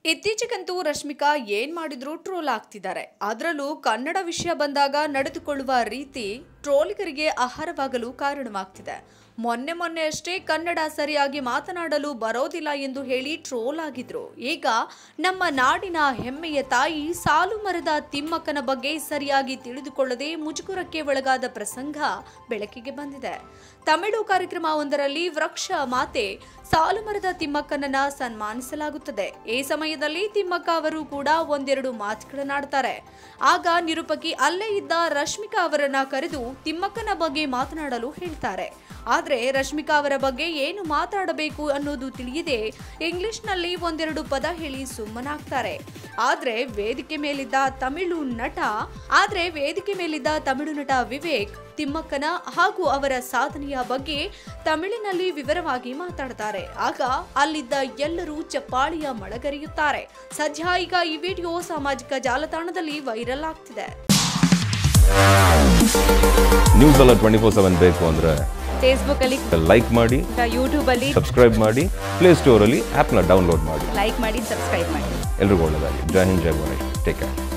ಇತ್ತೀಚೆಗಂತೂ ರಶ್ಮಿಕಾ ಏನ್ ಮಾಡಿದ್ರು ಟ್ರೋಲ್ ಆಗ್ತಿದ್ದಾರೆ ಅದರಲ್ಲೂ ಕನ್ನಡ ವಿಷಯ ಬಂದಾಗ ನಡೆದುಕೊಳ್ಳುವ ರೀತಿ ಟ್ರೋಲಿಗರಿಗೆ ಆಹಾರವಾಗಲು ಕಾರಣವಾಗ್ತಿದೆ ಮೊನ್ನೆ ಮೊನ್ನೆ ಅಷ್ಟೇ ಕನ್ನಡ ಸರಿಯಾಗಿ ಮಾತನಾಡಲು ಬರೋದಿಲ್ಲ ಎಂದು ಹೇಳಿ ಟ್ರೋಲ್ ಆಗಿದ್ರು ಈಗ ನಮ್ಮ ನಾಡಿನ ಹೆಮ್ಮೆಯ ತಾಯಿ ಸಾಲು ಮರದ ತಿಮ್ಮಕ್ಕನ ಬಗ್ಗೆ ಸರಿಯಾಗಿ ತಿಳಿದುಕೊಳ್ಳದೆ ಮುಜುಗುರಕ್ಕೆ ಒಳಗಾದ ಪ್ರಸಂಗ ಬೆಳಕಿಗೆ ಬಂದಿದೆ ತಮಿಳು ಕಾರ್ಯಕ್ರಮವೊಂದರಲ್ಲಿ ವೃಕ್ಷ ಮಾತೆ ಸಾಲು ಮರದ ತಿಮ್ಮಕ್ಕನನ್ನ ಸನ್ಮಾನಿಸಲಾಗುತ್ತದೆ ಈ ಸಮಯದಲ್ಲಿ ತಿಮ್ಮಕ್ಕ ಅವರು ಕೂಡ ಒಂದೆರಡು ಮಾತುಗಳನ್ನಾಡ್ತಾರೆ ಆಗ ನಿರೂಪಕಿ ಅಲ್ಲೇ ಇದ್ದ ರಶ್ಮಿಕಾ ಅವರನ್ನ ಕರೆದು ತಿಮ್ಮಕ್ಕನ ಬಗ್ಗೆ ಮಾತನಾಡಲು ಹೇಳ್ತಾರೆ ಆದ್ರೆ ರಶ್ಮಿಕಾ ಅವರ ಬಗ್ಗೆ ಏನು ಮಾತಾಡಬೇಕು ಅನ್ನೋದು ತಿಳಿಯದೆ ಇಂಗ್ಲಿಷ್ನಲ್ಲಿ ಒಂದೆರಡು ಪದ ಹೇಳಿ ಸುಮ್ಮನಾಗ್ತಾರೆ ಆದ್ರೆ ವೇದಿಕೆ ಮೇಲಿದ್ದ ತಮಿಳು ನಟ ಆದ್ರೆ ವೇದಿಕೆ ಮೇಲಿದ್ದ ತಮಿಳು ನಟ ವಿವೇಕ್ ತಿಮ್ಮಕ್ಕನ ಹಾಗೂ ಅವರ ಸಾಧನೆಯ ಬಗ್ಗೆ ತಮಿಳಿನಲ್ಲಿ ವಿವರವಾಗಿ ಮಾತಾಡ್ತಾರೆ ಆಗ ಅಲ್ಲಿದ್ದ ಎಲ್ಲರೂ ಚಪ್ಪಾಳಿಯ ಮಳಗರೆಯುತ್ತಾರೆ ಸದ್ಯ ಈಗ ಈ ವಿಡಿಯೋ ಸಾಮಾಜಿಕ ಜಾಲತಾಣದಲ್ಲಿ ವೈರಲ್ ಆಗ್ತಿದೆ ನ್ಯೂಸ್ ಎಲ್ಲ ಟ್ವೆಂಟಿ ಫೋರ್ ಸೆವೆನ್ ಬೇಕು ಅಂದರೆ ಫೇಸ್ಬುಕ್ ಅಲ್ಲಿ ಲೈಕ್ ಮಾಡಿ ಯೂಟ್ಯೂಬ್ ಅಲ್ಲಿ ಸಬ್ಸ್ಕ್ರೈಬ್ ಮಾಡಿ ಪ್ಲೇಸ್ಟೋರಲ್ಲಿ ಆ್ಯಪ್ನ ಡೌನ್ಲೋಡ್ ಮಾಡಿ ಲೈಕ್ ಮಾಡಿ ಸಬ್ಸ್ಕ್ರೈಬ್ ಮಾಡಿ ಎಲ್ರಿಗೂ ಒಳ್ಳೆಯದಾಗಿ ಜೈ ಹಿಂದ್ ಜೈ ಗಣೇಶ್ ಟೇಕ್ ಕೇರ್